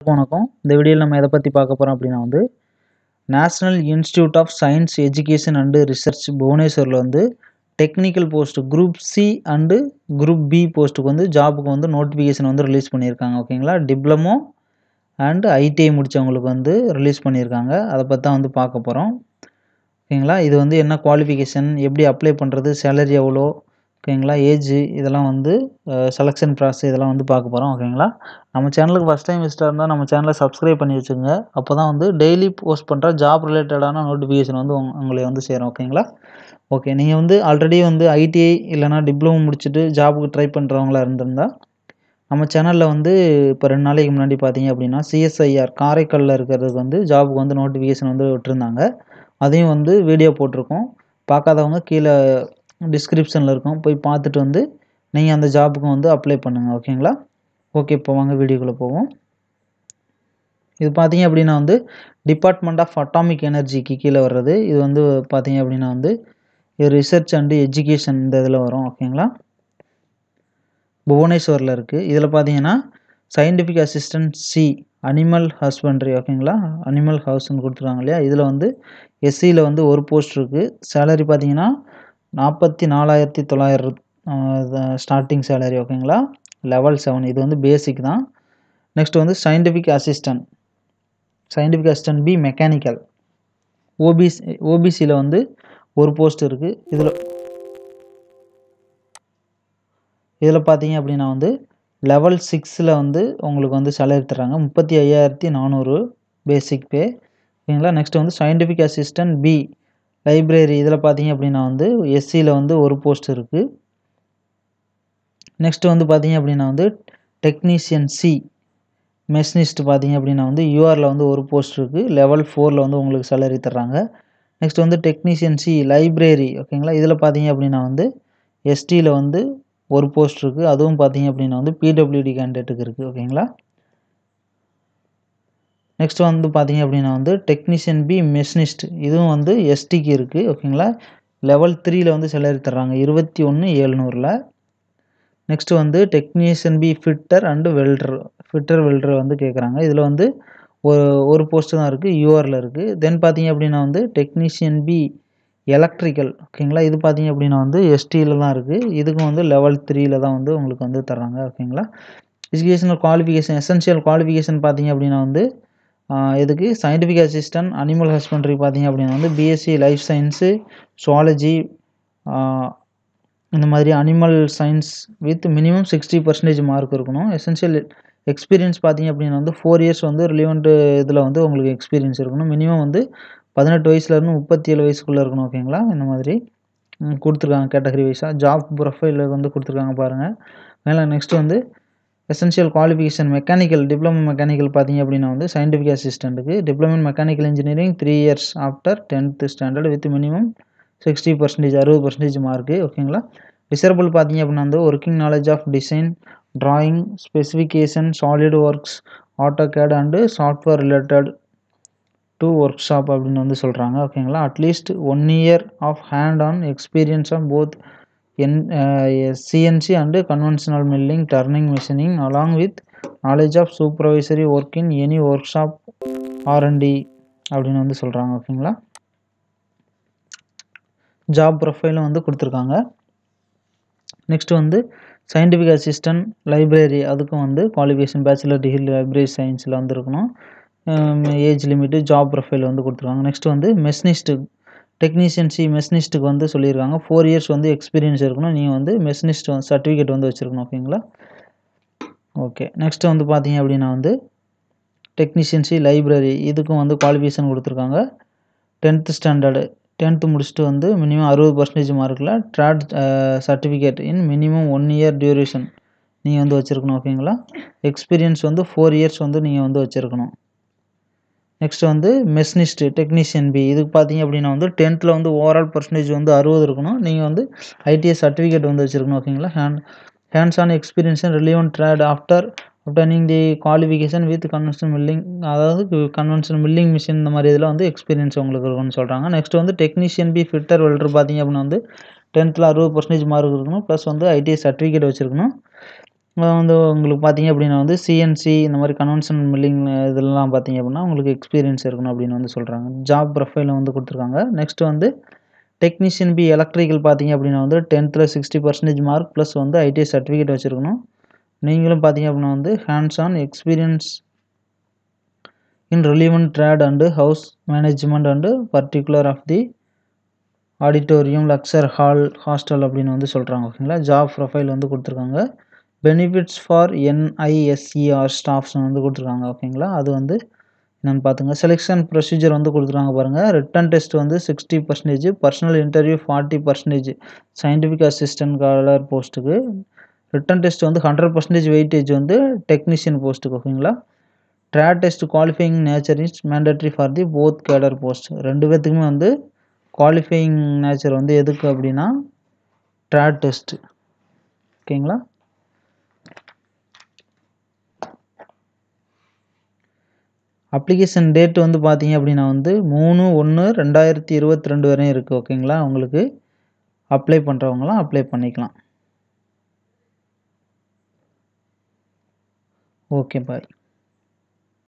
வணக்கம் இந்த வீடியோவில் நம்ம எதை பற்றி பார்க்க போகிறோம் அப்படின்னா வந்து National Institute of Science Education and Research புவனேஸ்வரில் வந்து technical post group C and group B போஸ்ட்டுக்கு வந்து ஜாபுக்கு வந்து நோட்டிஃபிகேஷன் வந்து ரிலீஸ் பண்ணியிருக்காங்க ஓகேங்களா டிப்ளமோ அண்டு ஐடிஐ முடித்தவங்களுக்கு வந்து ரிலீஸ் பண்ணியிருக்காங்க அதை பற்றி தான் வந்து பார்க்க போகிறோம் ஓகேங்களா இது வந்து என்ன குவாலிஃபிகேஷன் எப்படி அப்ளை பண்ணுறது சேலரி எவ்வளோ ஓகேங்களா ஏஜ் இதெல்லாம் வந்து செலெக்ஷன் ப்ராசஸ் இதெல்லாம் வந்து பார்க்க போகிறோம் ஓகேங்களா நம்ம சேனலுக்கு ஃபஸ்ட் டைம் விசிட்டாக இருந்தால் நம்ம சேனலை சப்ஸ்கிரைப் பண்ணி வச்சுங்க அப்போ தான் வந்து டெய்லி போஸ்ட் பண்ணுற ஜாப் ரிலேட்டடான நோட்டிஃபிகேஷன் வந்து உங்க- உங்களை வந்து சேரும் ஓகேங்களா ஓகே நீங்கள் வந்து ஆல்ரெடி வந்து ஐடிஐ இல்லைனா டிப்ளமோ முடிச்சுட்டு ஜாபுக்கு ட்ரை பண்ணுறவங்களா இருந்திருந்தா நம்ம சேனலில் வந்து இப்போ ரெண்டு நாளைக்கு முன்னாடி பார்த்தீங்க அப்படின்னா சிஎஸ்ஐஆர் காரைக்காலில் இருக்கிறதுக்கு வந்து ஜாபுக்கு வந்து நோட்டிஃபிகேஷன் வந்து விட்டுருந்தாங்க அதையும் வந்து வீடியோ போட்டிருக்கோம் பார்க்காதவங்க கீழே டிஸ்கிரிப்ஷனில் இருக்கும் போய் பார்த்துட்டு வந்து நீங்கள் அந்த ஜாபுக்கு வந்து அப்ளை பண்ணுங்கள் ஓகேங்களா ஓகே இப்போ வாங்க வீடியோக்குள்ளே போவோம் இது பார்த்தீங்க அப்படின்னா வந்து டிபார்ட்மெண்ட் ஆஃப் அட்டாமிக் எனர்ஜிக்கு கீழே வர்றது இது வந்து பார்த்தீங்க அப்படின்னா வந்து இது ரிசர்ச் அண்டு எஜுகேஷன் இந்த இதில் வரும் ஓகேங்களா புவனேஸ்வரில் இருக்குது இதில் பார்த்தீங்கன்னா scientific assistant C animal husbandry ஓகேங்களா அனிமல் ஹவுஸ்ன்னு கொடுத்துருக்காங்க இல்லையா இதில் வந்து எஸ்சியில் வந்து ஒரு போஸ்ட் இருக்குது சேலரி பார்த்தீங்கன்னா நாற்பத்தி நாலாயிரத்தி தொள்ளாயிரம் ஸ்டார்டிங் சேலரி ஓகேங்களா லெவல் செவன் இது வந்து பேசிக் தான் நெக்ஸ்ட் வந்து scientific assistant scientific assistant B mechanical OBC ஓபிசியில் வந்து ஒரு போஸ்ட் இருக்குது இதில் இதில் பார்த்தீங்க அப்படின்னா வந்து லெவல் சிக்ஸில் வந்து உங்களுக்கு வந்து சேலரி தர்றாங்க முப்பத்தி ஐயாயிரத்தி நானூறு பேசிக் பே ஓகேங்களா நெக்ஸ்ட் வந்து சயின்டிஃபிக் அசிஸ்டன்ட் பி லைப்ரரி இதில் பார்த்தீங்க அப்படின்னா வந்து எஸ்சியில் வந்து ஒரு போஸ்ட் இருக்குது நெக்ஸ்ட் வந்து பார்த்தீங்க அப்படின்னா வந்து டெக்னீஷியன் சி மெஷினிஸ்ட் பார்த்தீங்க அப்படின்னா வந்து யூஆரில் வந்து ஒரு போஸ்ட் இருக்குது லெவல் ஃபோரில் வந்து உங்களுக்கு சேலரி தர்றாங்க நெக்ஸ்ட் வந்து டெக்னீஷியன் சி லைப்ரரி ஓகேங்களா இதில் பார்த்தீங்க அப்படின்னா வந்து எஸ்டியில் வந்து ஒரு போஸ்ட் இருக்குது அதுவும் பார்த்தீங்க அப்படின்னா வந்து பிடபிள்யூடி கேண்டிடேட்டுக்கு இருக்குது ஓகேங்களா நெக்ஸ்ட் வந்து பார்த்தீங்க அப்படின்னா வந்து டெக்னீஷியன் பி மெஷினிஸ்ட் இதுவும் வந்து எஸ்டிக்கு இருக்குது ஓகேங்களா லெவல் த்ரீயில் வந்து சேலரி தர்றாங்க இருபத்தி ஒன்று ஏழ்நூறில் நெக்ஸ்ட் வந்து technician B fitter and welder fitter welder வந்து கேட்குறாங்க இதில் வந்து ஒரு ஒரு போஸ்ட் தான் இருக்குது யூஆரில் இருக்குது தென் பார்த்தீங்க அப்படின்னா வந்து டெக்னீஷியன் பி எலக்ட்ரிக்கல் ஓகேங்களா இது பார்த்தீங்க அப்படின்னா வந்து எஸ்டியில் தான் இருக்குது இதுக்கும் வந்து லெவல் த்ரீயில் தான் வந்து உங்களுக்கு வந்து தர்றாங்க ஓகேங்களா எஜுகேஷனல் குவாலிஃபிகேஷன் எசென்ஷியல் குவாலிஃபிகேஷன் பார்த்தீங்க அப்படின்னா வந்து ஆஹ் இதுக்கு சயின்டிஃபிக் அசிஸ்டன்ட் அனிமல் ஹஸ்பண்ட்ரி பார்த்தீங்க அப்படின்னா வந்து பிஎஸ்சி லைஃப் சயின்ஸு சுவாலஜி இந்த மாதிரி animal science with minimum sixty percentage mark இருக்கணும் எசென்ஷியல் எக்ஸ்பீரியன்ஸ் பார்த்தீங்க அப்படின்னா வந்து ஃபோர் இயர்ஸ் வந்து ரிலிவெண்ட் இதில் வந்து உங்களுக்கு எக்ஸ்பீரியன்ஸ் இருக்கணும் மினிமம் வந்து பதினெட்டு வயசுலேருந்து முப்பத்தி ஏழு வயசுக்குள்ளே இருக்கணும் ஓகேங்களா இந்த மாதிரி ம், கொடுத்துருக்காங்க கேட்டகரி வைஸாக ஜாப் ப்ரொஃபைல் வந்து கொடுத்துருக்காங்க பாருங்கள் மேலே நெக்ஸ்ட் வந்து essential qualification mechanical diploma mechanical பார்த்தீங்க அப்படின்னா வந்து சயின்டிஃபிக் அசிஸ்டண்ட்டுக்கு diploma mechanical engineering three years after tenth standard with minimum sixty percentage அறுபது பர்சன்டேஜ் மார்க்கு ஓகேங்களா டிசரபிள் பார்த்தீங்க அப்படின்னா வந்து working knowledge of design drawing specification SolidWorks AutoCAD and software related to work shop அப்படின்னு வந்து சொல்கிறாங்க ஓகேங்களா at least one year of hand on experience of both in CNC and conventional milling turning machining along with knowledge of supervisory work in any work shop R and D அப்படின்னு வந்து சொல்கிறாங்க ஓகேங்களா job ப்ரொஃபைலும் வந்து கொடுத்துருக்காங்க நெக்ஸ்ட் வந்து சயின்டிஃபிக் அசிஸ்டன்ட் லைப்ரரி அதுக்கும் வந்து qualification bachelor degree library சயின்ஸில் வந்து இருக்கணும் ஏஜ் லிமிட்டு ஜாப் ப்ரொஃபைல் வந்து கொடுத்துருக்காங்க நெக்ஸ்ட் வந்து மெஷினிஸ்ட்டு டெக்னீஷியன்சி மெஷினிஸ்ட்டுக்கு வந்து சொல்லியிருக்காங்க ஃபோர் இயர்ஸ் வந்து எக்ஸ்பீரியன்ஸ் இருக்கணும் நீங்கள் வந்து மெஷினிஸ்ட் வந்து சர்டிஃபிகேட் வந்து வச்சுருக்கணும் ஓகேங்களா ஓகே நெக்ஸ்ட் வந்து பார்த்தீங்க அப்படின்னா வந்து டெக்னீஷியன்சி லைப்ரரி இதுக்கும் வந்து குவாலிஃபிகேஷன் கொடுத்துருக்காங்க டென்த்து ஸ்டாண்டர்டு டென்த்து முடிச்சுட்டு வந்து மினிமம் அறுபது பர்சன்டேஜ் மார்க்கில் trade certificate in minimum one year duration நீங்கள் வந்து வச்சுருக்கணும் ஓகேங்களா எக்ஸ்பீரியன்ஸ் வந்து ஃபோர் இயர்ஸ் வந்து நீங்கள் வந்து வச்சுருக்கணும் நெக்ஸ்ட் வந்து மெஷினிஸ்ட் டெக்னீஷியன் பி இதுக்கு பார்த்தீங்க அப்படின்னா வந்து டென்த்தில் வந்து ஓவரால் பர்சன்டேஜ் வந்து அறுபது இருக்கணும் நீங்கள் வந்து ஐடிஎஸ் சர்டிஃபிகேட் வந்து வச்சுருக்கணும் ஓகேங்களா hand hands on experience and relevant trade after obtaining the qualification with conventional milling அதாவது கன்வென்ஷனல் மில்லிங் மிஷின் இந்த மாதிரி இதில் வந்து எக்ஸ்பீரியன்ஸ் உங்களுக்கு இருக்கும்னு சொல்கிறாங்க நெக்ஸ்ட் வந்து டெக்னீஷியன் பி ஃபிட்டர் வெல்டர் பார்த்தீங்க அப்படின்னா வந்து டென்த்தில் அறுபது பர்சன்டேஜ் மார்க் இருக்கணும் ப்ளஸ் வந்து ஐடிஐ சர்டிஃபிகேட் வச்சுருக்கணும் வந்து உங்களுக்கு பார்த்தீங்க அப்படின்னா வந்து சிஎன்சி இந்த மாதிரி கன்வென்ஷனல் மில்லிங் இதெல்லாம் பார்த்தீங்க அப்படின்னா உங்களுக்கு எக்ஸ்பீரியன்ஸ் இருக்கணும் அப்படின்னு வந்து சொல்கிறாங்க ஜாப் ப்ரொஃபைல் வந்து கொடுத்துருக்காங்க நெக்ஸ்ட் வந்து டெக்னீஷியன் பி எலக்ட்ரிக்கல் பார்த்தீங்க அப்படின்னா வந்து டென்த்தில் சிக்ஸ்டி பர்சன்டேஜ் மார்க் ப்ளஸ் வந்து ஐடிஐ சர்டிஃபிகேட் வச்சுருக்கணும் நீங்களும் பார்த்தீங்க அப்படின்னா வந்து hands on experience in relevant trade and house management and particular of the auditorium lecture hall hostel அப்படின்னு வந்து சொல்கிறாங்க ஓகேங்களா ஜாப் ப்ரொஃபைல் வந்து கொடுத்துருக்காங்க பெனிஃபிட்ஸ் ஃபார் என்ஐஎஸ்இஆர் ஸ்டாஃப்ஸ் வந்து கொடுத்துருக்காங்க ஓகேங்களா அது வந்து என்னென்னு பார்த்துங்க செலெக்ஷன் ப்ரொசீஜர் வந்து கொடுத்துருக்காங்க பாருங்கள் ரிட்டன் டெஸ்ட் வந்து sixty percentage personal interview forty percentage scientific assistant காலர் போஸ்ட்டுக்கு ரிட்டன் டெஸ்ட் வந்து ஹண்ட்ரட் பர்சன்டேஜ் வெயிட்டேஜ் வந்து டெக்னீஷியன் போஸ்ட்டுக்கு ஓகேங்களா trade test qualifying nature is mandatory for the both cadre post ரெண்டு பேர்த்துக்குமே வந்து குவாலிஃபையிங் நேச்சர் வந்து எதுக்கு அப்படின்னா ட்ரேட் டெஸ்ட்டு ஓகேங்களா அப்ளிகேஷன் டேட் வந்து பார்த்தீங்க அப்படின்னா வந்து மூணு ஒன்று ரெண்டாயிரத்தி இருபத்தி ரெண்டு வரையும் இருக்குது ஓகேங்களா உங்களுக்கு அப்ளை பண்ணுறவங்களாம் அப்ளை பண்ணிக்கலாம் ஓகே பாய்